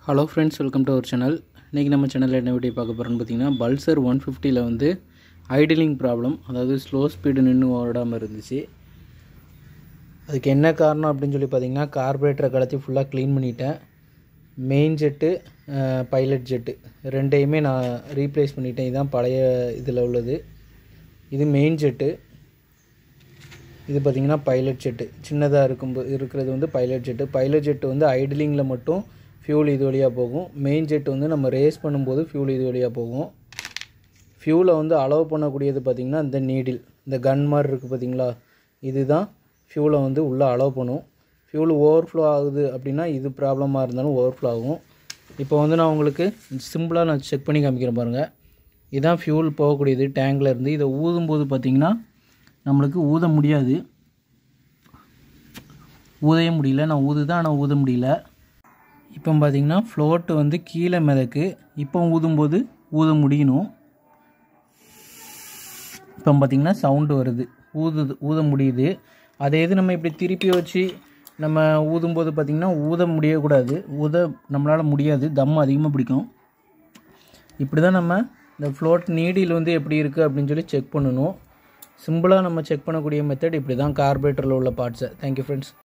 hello friends welcome to our channel இன்றைக்கி நம்ம சேனலில் என்ன வீடியோ பார்க்க போகிறோம்னு பார்த்தீங்கன்னா பல்சர் ஒன் ஃபிஃப்டியில் வந்து ஐடிலிங் ப்ராப்ளம் அதாவது ஸ்லோ ஸ்பீடு நின்று ஓடாமல் இருந்துச்சு அதுக்கு என்ன காரணம் அப்படின்னு சொல்லி பார்த்தீங்கன்னா கார்பரேட்டரை கலத்தி ஃபுல்லாக க்ளீன் பண்ணிட்டேன் மெயின் ஜெட்டு பைலட் ஜெட்டு ரெண்டையுமே நான் ரீப்ளேஸ் பண்ணிட்டேன் இதுதான் பழைய இதில் உள்ளது இது மெயின் ஜெட்டு இது பார்த்திங்கன்னா பைலட் ஜெட்டு சின்னதாக இருக்கும்போது இருக்கிறது வந்து பைலட் ஜெட்டு பைலட் ஜெட்டு வந்து ஐடிலிங்கில் மட்டும் ஃபியூல் இது வழியாக போகும் மெயின் ஜெட் வந்து நம்ம ரேஸ் பண்ணும்போது ஃபியூல் இது வழியாக போகும் ஃபியூலை வந்து அலோவ் பண்ணக்கூடியது பார்த்திங்கன்னா இந்த நீடில் இந்த கன் மாதிரி இருக்குது பார்த்திங்களா இதுதான் ஃபியூலை வந்து உள்ளே அலோவ் பண்ணும் ஃபியூல் ஓவர்ஃப்ளோ ஆகுது அப்படின்னா இது ப்ராப்ளமாக இருந்தாலும் ஓவர்ஃப்ளோ ஆகும் இப்போ வந்து நான் உங்களுக்கு சிம்பிளாக நான் செக் பண்ணி காமிக்கிறேன் பாருங்கள் இதுதான் ஃபியூல் போகக்கூடியது டேங்கில் இருந்து இதை ஊதும்போது பார்த்திங்கன்னா நம்மளுக்கு ஊத முடியாது ஊதவே முடியல நான் ஊதுதான் ஆனால் ஊத முடியல இப்போ பார்த்திங்கன்னா ஃப்ளோட்டு வந்து கீழே மிதக்கு இப்போ ஊதும்போது ஊத முடியணும் இப்போ பார்த்திங்கன்னா சவுண்டு வருது ஊதுது ஊத முடியுது அதே இது நம்ம இப்படி திருப்பி வச்சு நம்ம ஊதும்போது பார்த்திங்கன்னா ஊத முடியக்கூடாது ஊத நம்மளால் முடியாது தம் அதிகமாக பிடிக்கும் இப்படி தான் நம்ம இந்த ஃப்ளோட் நீடியில் வந்து எப்படி இருக்குது அப்படின்னு சொல்லி செக் பண்ணணும் சிம்பிளாக நம்ம செக் பண்ணக்கூடிய மெத்தட் இப்படி தான் கார்பரேட்டரில் உள்ள பார்ட்ஸை தேங்க்யூ ஃப்ரெண்ட்ஸ்